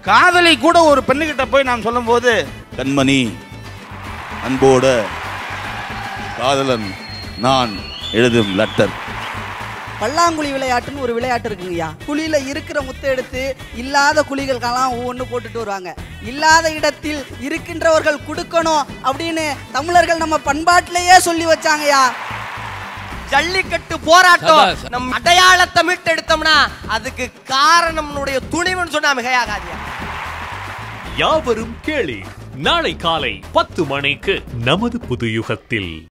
காதலை கூட ஒரு பெண்ணுகிட்ட போய் நாம் சொல்லும்போது கண்மணி அன்போட காதலன் நான் எழுதும் லெட்டர் பல்லாங்குழி விளையாட்டுன்னு ஒரு விளையாட்டு இருக்குங்கய்யா குழியில இருக்கிற முத்தை எடுத்து இல்லாத குழிகளுக்கெல்லாம் ஒவ்வொன்று போட்டுட்டு வருவாங்க இல்லாத இடத்தில் இருக்கின்றவர்கள் கொடுக்கணும் அப்படின்னு தமிழர்கள் நம்ம பண்பாட்டிலேயே சொல்லி வச்சாங்கய்யா ஜல்லிக்கட்டு போராட்டம் சபாஷ். நம் அடையாளத்தை மீட்டெடுத்தோம்னா அதுக்கு காரணம் நம்மளுடைய துணிவுன்னு சொன்னா மிகையாகாதியா யாவரும் கேளி நாளை காலை பத்து மணிக்கு நமது புது யுகத்தில்